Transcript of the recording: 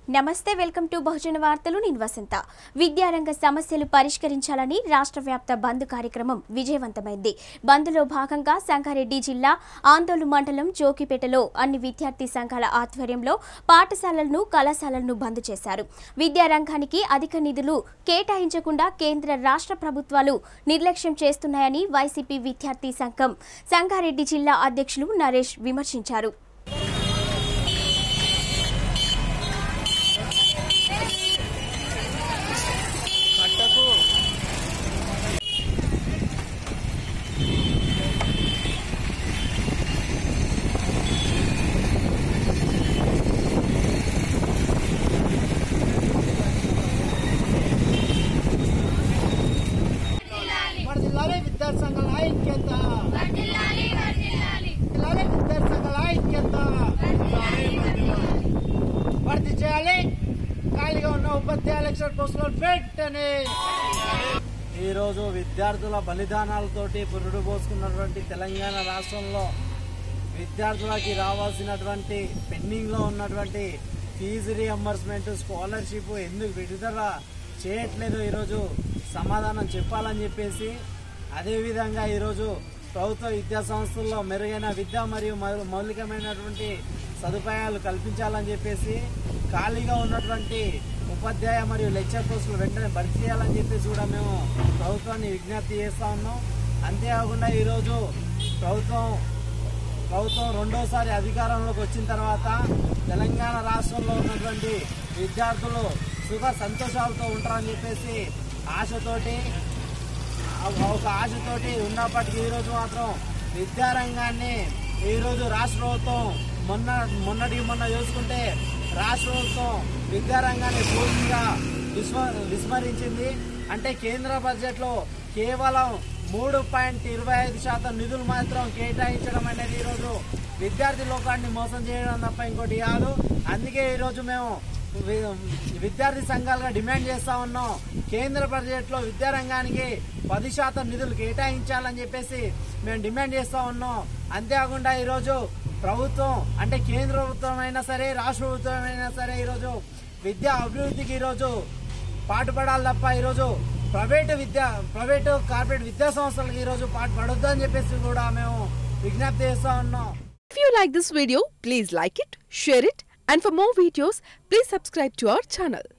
నమస్తే welcome to బహుజన వార్తలు నేను వసంత విద్యారంగ సమస్యలు పరిష్కరించాలని రాష్ట్ర వ్యాప్త బంద్ కార్యక్రమం విజయవంతమైంది బంద్లో భాగంగా సంగారెడ్డి జిల్లా ఆందోళన మండలం జోకిపేటలో అన్ని విద్యార్థి సంఘాల ఆధ్వర్యంలో పాఠశాలలను కళాశాలలను బంద్ చేశారు విద్యారంగానికి అధిక నిధులు కేటాయించకుండా కేంద్ర రాష్ట్ర ప్రభుత్వాలు నిర్లక్ష్యం చేస్తున్నాయని వైసీపీ విద్యార్థి సంఘం సంగారెడ్డి జిల్లా అధ్యక్షులు నరేష్ విమర్శించారు వర్ధిల్లాలి విద్యార్థి సంఘాల ఐక్యత వర్ధిల్లాలి విద్యార్థి సంఘాల ఐక్యత భర్తీ చేయాలి ఖాళీగా ఉన్న ఉపాధ్యాయ లెక్చర్ పోస్టులు వెంటనే ఈరోజు విద్యార్థుల బలిదానాలతోటి పురుడు పోసుకున్నటువంటి తెలంగాణ రాష్ట్రంలో విద్యార్థులకి రావాల్సినటువంటి పెండింగ్ లో ఉన్నటువంటి ఫీజు రియంబర్స్మెంట్ స్కాలర్షిప్ ఎందుకు విడుదల చేయట్లేదు ఈరోజు సమాధానం చెప్పాలని చెప్పేసి అదేవిధంగా ఈరోజు ప్రభుత్వ విద్యా సంస్థల్లో మెరుగైన విద్య మరియు మౌ- మౌలికమైనటువంటి సదుపాయాలు కల్పించాలని చెప్పేసి ఖాళీగా ఉన్నటువంటి ఉపాధ్యాయ మరియు లెక్చర్ పోస్టులు వెంటనే భర్తీ చేయాలని చెప్పేసి కూడా మేము ప్రభుత్వాన్ని విజ్ఞప్తి చేస్తా ఉన్నాం అంతేకాకుండా ఈరోజు ప్రభుత్వం ప్రభుత్వం రెండోసారి అధికారంలోకి వచ్చిన తర్వాత తెలంగాణ రాష్ట్రంలో ఉన్నటువంటి విద్యార్థులు సుఖ సంతోషాలతో ఉంటారని చెప్పేసి ఆశతోటి ఒక ఆశతోటి ఉన్నప్పటికీ ఈరోజు మాత్రం విద్యారంగాన్ని ఈరోజు రాష్ట్ర ప్రభుత్వం మొన్న మొన్నటికి మొన్న చూసుకుంటే రాష్ట్ర ప్రభుత్వం విద్యారంగాన్ని పూర్తిగా విస్మ విస్మరించింది అంటే కేంద్ర బడ్జెట్లో కేవలం మూడు పాయింట్ ఇరవై ఐదు శాతం నిధులు మాత్రం కేటాయించడం అనేది ఈరోజు విద్యార్థి లోకాన్ని మోసం చేయడం తప్ప ఇంకోటి కాదు అందుకే ఈరోజు మేము వి- విద్యార్థి సంఘాలుగా డిమాండ్ చేస్తా ఉన్నాం కేంద్ర బడ్జెట్ లో విద్యారంగానికి పది శాతం నిధులు కేటాయించాలని చెప్పేసి మేము డిమాండ్ చేస్తా ఉన్నాం అంతేకాకుండా ఈరోజు ప్రభుత్వం అంటే కేంద్ర ప్రభుత్వం అయినా సరే రాష్ట్ర ప్రభుత్వం అయినా సరే ఈరోజు విద్యా అభివృద్ధికి ఈరోజు పాటుపడాలి తప్ప ఈరోజు ప్రైవేటు విద్యా ప్రైవేటు కార్పొరేట్ విద్యా సంస్థలకు ఈరోజు పాటుపడొద్దు అని చెప్పేసి కూడా మేము విజ్ఞప్తి చేస్తా ఉన్నాం If you like this video, please like it, share it, and for more videos, please subscribe to our channel.